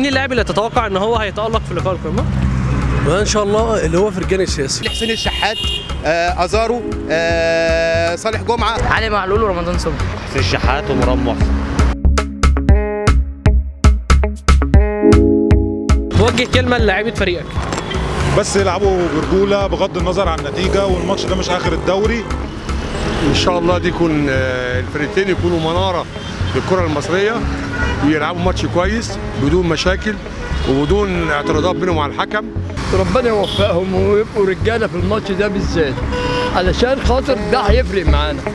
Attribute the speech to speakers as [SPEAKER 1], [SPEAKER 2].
[SPEAKER 1] مين اللاعب اللي تتوقع ان هو هيتالق في لقاء القمه
[SPEAKER 2] وان شاء الله اللي هو فرجاني السياسي
[SPEAKER 3] حسين الشحات آه ازارو آه صالح جمعه
[SPEAKER 4] علي معلول ورمضان صبحي
[SPEAKER 5] حسين الشحات ومرام محسن
[SPEAKER 1] وجه كلمه للاعيبه فريقك
[SPEAKER 6] بس يلعبوا برجوله بغض النظر عن النتيجه والماتش ده مش اخر الدوري
[SPEAKER 7] ان شاء الله دي يكون آه، الفرقتين يكونوا مناره للكره المصريه ويلعبوا ماتش كويس بدون مشاكل وبدون اعتراضات بينهم على الحكم
[SPEAKER 8] ربنا يوفقهم ويبقوا رجاله في الماتش ده بالذات علشان خاطر ده هيفرق معانا